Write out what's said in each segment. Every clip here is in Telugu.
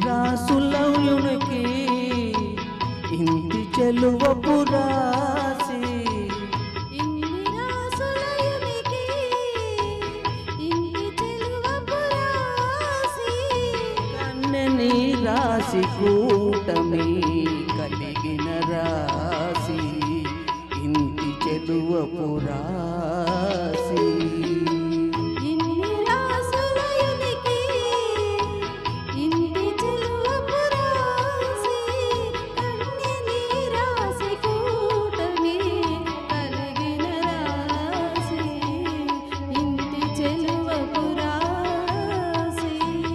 రాసులయునికి ఇంటి చెలువ పురాసి ఇన్ని రాసులయునికి ఇన్ని చెలువపు రాసి కన్నెని రాసి కూటమి కలిగిన రాసి ఇంటి చెలువ పురాసి ఇన్ని రాసులయునికి ఇన్ని చెలువపు రాసి కన్నెని రాసి కూటమి కలిగిన రాసి ఇంటి చెలువపు రాసి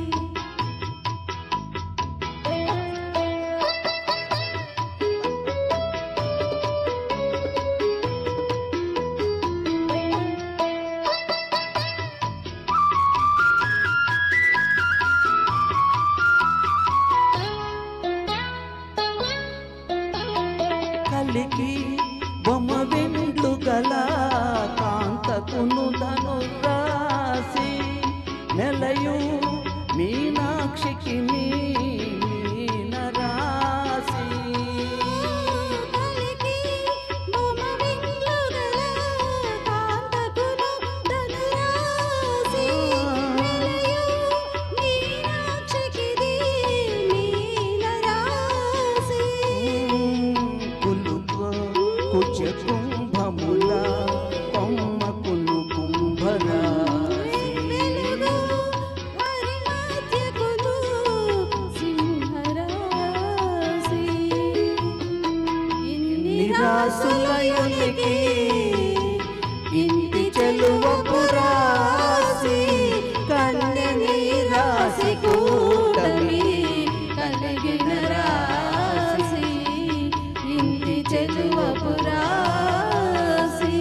కలికి బొమ్మ వెండు గల కాంతకును ధను రాసి నెలయు మీనాక్షికి మీన రాసి కలికి బొమ్మ విందుగల కాంతకును ధనురాసి వెలయు మీనాక్షికిది నీలరాసి కులుకు కుచ కుంభముల కొమ్మకును కుంభరాసి వెలుగు హరిమధ్యకును సింహరాసి ఇన్ని నిరాసులయునికి ఇంటి చెలువ పురాసి కన్నెని రాసి కూటమి కలిగిన రాసి ఇంటి చెలువపు రాసి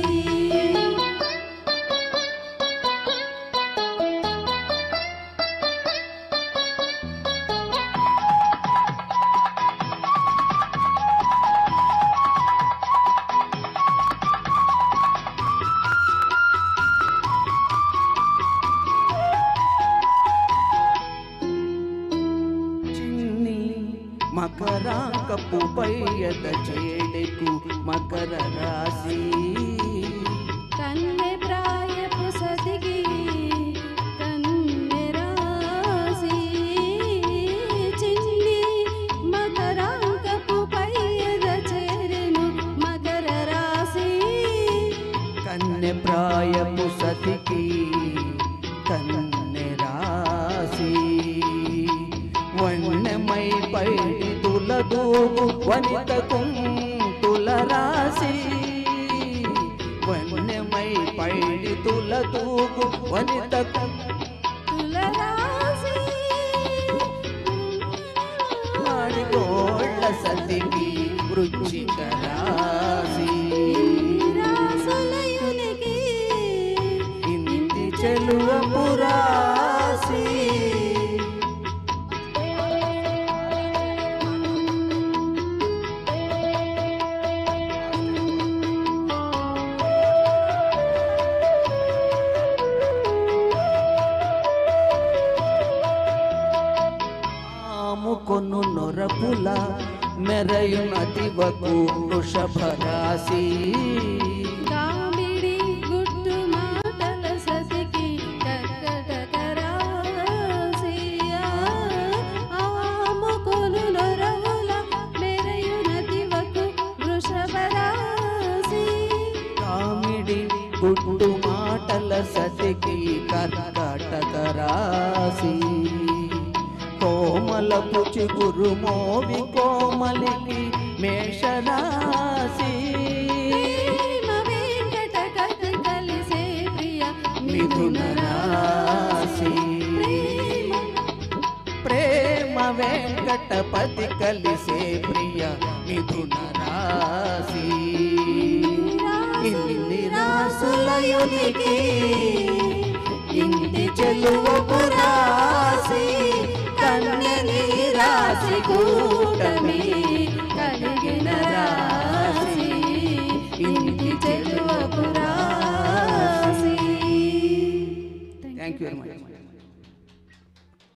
చిన్ని మకరాంకపు పయ్యద చేడెకు మకర రాశి కన్నె ప్రాయపు సతికి కన్నె రాసి చిన్ని మకరాంకపు పైయద చేరెను మకర రాసి కన్నె ప్రాయపు సతికి కన్నె రాశి వన్నెమై పైడి తులదూగు వనిత కుంతుల రాశి వన్నెమై పైడి తులదూగు వనిత తులరాసి మాడిగోళ్ళ సతికి వృచ్చిక రాశి రాసులయునికి ఇంటి చెలువ పురాసి ఆముకొను నొరపుల మెరయునదివకు వృషభ రాశి కామిడి గుట్టు మాటల సతికి కర్కటక రాసియా ఆముకొను నొరవుల మెరయునదివకు వృషభ రాసి కామిడి గుట్టు మాటల సతికి కర్కటక రాశి కోమలపు చిగురు మోవి కోమలికి మేషరాశి ప్రేమ వెంకట కథ కలిసే ప్రియ మిథున రాశి ప్రేమ ప్రేమ వెంకటపతి కలిసే ప్రియ మిథున రాశి ఇన్ని రాసులయునికి ఇంటి చెలువపు రాసి కన్యని రాసి కూటమి కలిగిన రాశి ఇంటి చెలువపు రాసి థ్యాంక్ యూ వెరీ మచ్